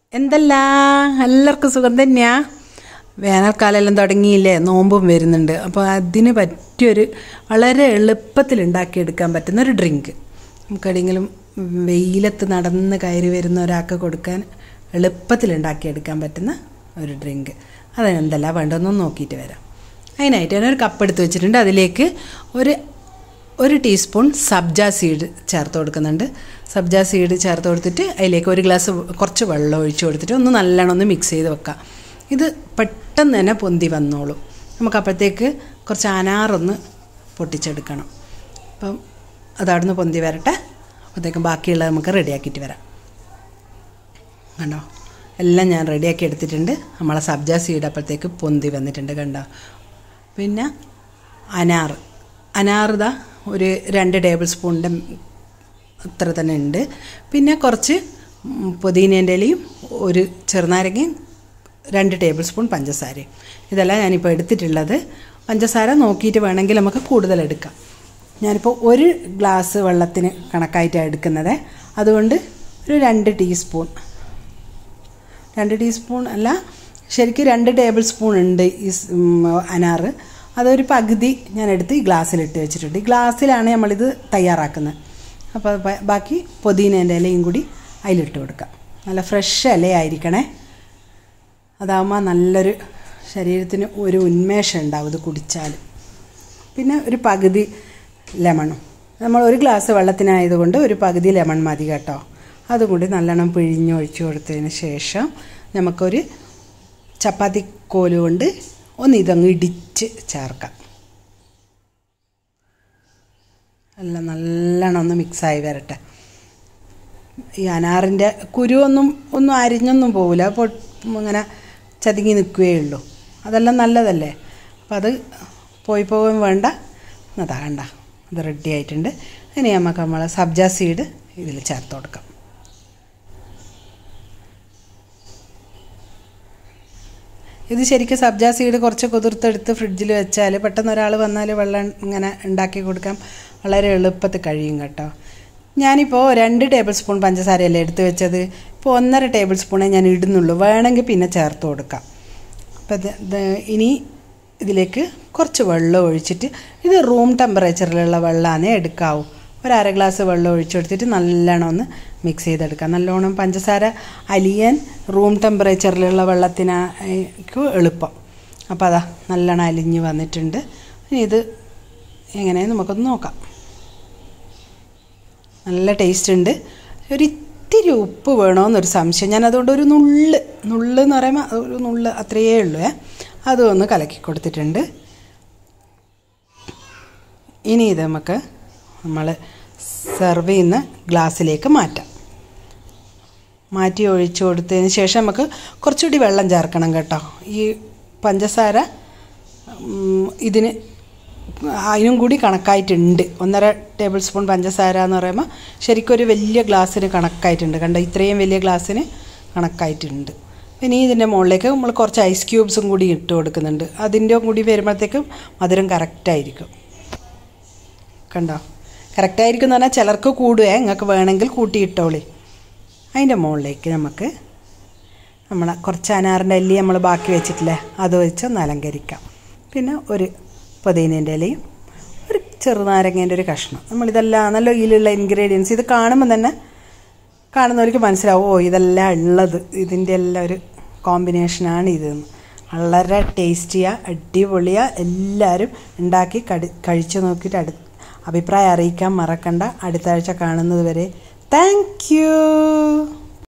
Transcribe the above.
എന്തല്ല എല്ലാവർക്കും സുഖം തന്നെയാ വേനൽക്കാലമെല്ലാം തുടങ്ങിയില്ലേ നോമ്പും വരുന്നുണ്ട് അപ്പോൾ അതിന് പറ്റിയൊരു വളരെ എളുപ്പത്തിൽ ഉണ്ടാക്കിയെടുക്കാൻ പറ്റുന്ന ഒരു ഡ്രിങ്ക് നമുക്കെവിടെയെങ്കിലും വെയിലത്ത് നടന്ന് കയറി വരുന്ന ഒരാൾക്ക് കൊടുക്കാൻ എളുപ്പത്തിൽ ഉണ്ടാക്കിയെടുക്കാൻ പറ്റുന്ന ഒരു ഡ്രിങ്ക് അതിനെന്തല്ല വേണ്ടതെന്നൊന്ന് നോക്കിയിട്ട് വരാം അതിനായിട്ട് ഞാൻ ഒരു കപ്പ് എടുത്ത് വെച്ചിട്ടുണ്ട് അതിലേക്ക് ഒരു ഒരു ടീസ്പൂൺ സബ്ജ സീഡ് ചേർത്ത് കൊടുക്കുന്നുണ്ട് സബ്ജ സീഡ് ചേർത്ത് കൊടുത്തിട്ട് അതിലേക്ക് ഒരു ഗ്ലാസ് കുറച്ച് വെള്ളം ഒഴിച്ച് കൊടുത്തിട്ട് ഒന്ന് നല്ലോണം ഒന്ന് മിക്സ് ചെയ്ത് വെക്കാം ഇത് പെട്ടെന്ന് തന്നെ പൊന്തി വന്നോളും നമുക്ക് അപ്പോഴത്തേക്ക് കുറച്ച് അനാറൊന്ന് പൊട്ടിച്ചെടുക്കണം അപ്പം അതവിടുന്ന് പൊന്തി വരട്ടെ അപ്പോഴത്തേക്കും ബാക്കിയുള്ളത് നമുക്ക് റെഡിയാക്കിയിട്ട് വരാം കണ്ടോ എല്ലാം ഞാൻ റെഡിയാക്കി എടുത്തിട്ടുണ്ട് നമ്മളെ സബ്ജ സീഡ് അപ്പോഴത്തേക്ക് പൊന്തി വന്നിട്ടുണ്ട് കണ്ടോ പിന്നെ അനാർ അനാർ ഇതാ ഒരു രണ്ട് ടേബിൾ സ്പൂണിൻ്റെ അത്ര തന്നെ ഉണ്ട് പിന്നെ കുറച്ച് പുതിനേൻ്റെ ഇലയും ഒരു ചെറുനാരങ്ങയും രണ്ട് ടേബിൾ സ്പൂൺ പഞ്ചസാരയും ഇതെല്ലാം ഞാനിപ്പോൾ എടുത്തിട്ടുള്ളത് പഞ്ചസാര നോക്കിയിട്ട് വേണമെങ്കിൽ നമുക്ക് കൂടുതൽ എടുക്കാം ഞാനിപ്പോൾ ഒരു ഗ്ലാസ് വെള്ളത്തിന് കണക്കായിട്ടാണ് എടുക്കുന്നത് അതുകൊണ്ട് ഒരു രണ്ട് ടീസ്പൂൺ രണ്ട് ടീസ്പൂൺ അല്ല ശരിക്കും രണ്ട് ടേബിൾ സ്പൂൺ ഉണ്ട് ഈ സ്- ഉം, അനാറ് അതൊരു പകുതി ഞാൻ എടുത്ത് ഈ ഗ്ലാസ്സിലിട്ട് വെച്ചിട്ടുണ്ട് ഈ ഗ്ലാസ്സിലാണ് നമ്മളിത് തയ്യാറാക്കുന്നത് അപ്പോൾ ബ- ബാക്കി പുതിനേൻ്റെ ഇലയും കൂടി അതിലിട്ട് കൊടുക്കാം നല്ല ഫ്രഷ് ഇലയായിരിക്കണേ അതാകുമ്പോൾ നല്ലൊരു ശരീരത്തിന് ഒരു ഉന്മേഷം ഉണ്ടാവും ഇത് കുടിച്ചാൽ പിന്നെ ഒരു പകുതി ലെമണും നമ്മൾ ഒരു ഗ്ലാസ് വെള്ളത്തിനായതുകൊണ്ട് ഒരു പകുതി ലെമൺ മതി കേട്ടോ അതും കൂടി നല്ലോണം പിഴിഞ്ഞൊഴിച്ച് കൊടുത്തതിന് ശേഷം നമുക്കൊരു ചപ്പാത്തി കോല് കൊണ്ട് ഒന്ന് ഇതങ്ങ് ഇടിച്ച് ചേർക്കാം എല്ലാം നല്ലോണം ഒന്ന് മിക്സായി വരട്ടെ ഈ അനാറിൻ്റെ കുരുവൊന്നും ഒന്നും അരിഞ്ഞൊന്നും പോകില്ല അപ്പോൾ ഇങ്ങനെ ചതുങ്ങി നിൽക്കുകയേ ഉള്ളൂ അതെല്ലാം നല്ലതല്ലേ അപ്പം അത് പോയി പോകാൻ വേണ്ട അതാ കണ്ട ഇത് റെഡി ആയിട്ടുണ്ട് ഇനി നമുക്ക് നമ്മൾ സബ്ജ സീഡ് ഇതിൽ ചേർത്ത് കൊടുക്കാം ഇത് ശരിക്കും സബ്ജ സീഡ് കുറച്ച് കുതിർത്തെടുത്ത് ഫ്രിഡ്ജിൽ വെച്ചാൽ പെട്ടെന്ന് ഒരാൾ വന്നാൽ വെള്ളം ഇങ്ങനെ ഉണ്ടാക്കി കൊടുക്കാൻ വളരെ എളുപ്പത്തിൽ കഴിയും കേട്ടോ ഞാനിപ്പോൾ രണ്ട് ടേബിൾ സ്പൂൺ പഞ്ചസാരയല്ലേ എടുത്ത് വെച്ചത് ഇപ്പോൾ ഒന്നര ടേബിൾ സ്പൂണേ ഞാൻ ഇടുന്നുള്ളൂ വേണമെങ്കിൽ പിന്നെ ചേർത്ത് കൊടുക്കാം അപ്പം ഇത് ഇത് ഇനി ഇതിലേക്ക് കുറച്ച് വെള്ളം ഒഴിച്ചിട്ട് ഇത് റൂം ടെമ്പറേച്ചറിലുള്ള വെള്ളമാണ് എടുക്കാവൂ ഒരു അര ഗ്ലാസ് വെള്ളം ഒഴിച്ചെടുത്തിട്ട് നല്ലോണം ഒന്ന് മിക്സ് ചെയ്തെടുക്കാം നല്ലോണം പഞ്ചസാര അലിയാൻ റൂം ടെമ്പറേച്ചറിലുള്ള വെള്ളത്തിനായിരിക്കും എളുപ്പം അപ്പോൾ അതാ നല്ലോണം അലിഞ്ഞ് വന്നിട്ടുണ്ട് ഇനി ഇത് എങ്ങനെയാണ് നമുക്കൊന്ന് നോക്കാം നല്ല ടേസ്റ്റ് ഉണ്ട് ഒരു ഇത്തിരി ഉപ്പ് വേണമെന്നൊരു സംശയം ഞാൻ അതുകൊണ്ട് ഒരു നുള്ള് നുള്ള് എന്ന് പറയുമ്പോൾ ഒരു നുള്ള് അത്രയേ ഉള്ളൂ ഏ അതും ഒന്ന് കലക്കി കൊടുത്തിട്ടുണ്ട് ഇനി ഇത് നമുക്ക് നമ്മൾ സെർവ് ചെയ്യുന്ന ഗ്ലാസ്സിലേക്ക് മാറ്റാം മാറ്റി ഒഴിച്ചു കൊടുത്തതിന് ശേഷം നമുക്ക് കുറച്ചുകൂടി വെള്ളം ചേർക്കണം കേട്ടോ ഈ പഞ്ചസാര ഉം, ഇതിന് അതിനും കൂടി കണക്കായിട്ടുണ്ട് ഒന്നര ടേബിൾ സ്പൂൺ പഞ്ചസാര എന്ന് പറയുമ്പോൾ ശരിക്കും ഒരു വലിയ ഗ്ലാസ്സിന് കണക്കായിട്ടുണ്ട് കണ്ടോ ഇത്രയും വലിയ ഗ്ലാസ്സിന് കണക്കായിട്ടുണ്ട് പിന്നെ ഇതിൻ്റെ മുകളിലേക്ക് നമ്മൾ കുറച്ച് ഐസ് ക്യൂബ്സും കൂടി ഇട്ട് കൊടുക്കുന്നുണ്ട് അതിൻ്റെ കൂടി വരുമ്പോഴത്തേക്കും മധുരം കറക്റ്റായിരിക്കും കണ്ടോ കറക്റ്റായിരിക്കും എന്ന് പറഞ്ഞാൽ ചിലർക്ക് കൂടുകയെ നിങ്ങൾക്ക് വേണമെങ്കിൽ കൂട്ടിയിട്ടോളി അതിൻ്റെ മുകളിലേക്ക് നമുക്ക് നമ്മൾ കുറച്ച് അനാറിൻ്റെ അല്ലി നമ്മൾ ബാക്കി വെച്ചിട്ടില്ലേ അത് വെച്ച് ഒന്ന് അലങ്കരിക്കാം പിന്നെ ഒരു പുതിനേൻ്റെ ഇലയും ഒരു ചെറുനാരങ്ങേൻ്റെ ഒരു കഷ്ണം നമ്മളിതെല്ലാം നല്ല ഇതിലുള്ള ഇൻഗ്രീഡിയൻസ് ഇത് കാണുമ്പോൾ തന്നെ കാണുന്നവർക്ക് മനസ്സിലാവും ഓ ഇതെല്ലാം ഉള്ളത് ഇതിൻ്റെ എല്ലാം ഒരു കോമ്പിനേഷനാണ് ഇതെന്ന് വളരെ ടേസ്റ്റിയാ അടിപൊളിയാ എല്ലാവരും ഉണ്ടാക്കി കടി കഴിച്ചു നോക്കിയിട്ട് അടു അഭിപ്രായം അറിയിക്കാൻ മറക്കണ്ട അടുത്ത ആഴ്ച കാണുന്നത് വരെ താങ്ക് യു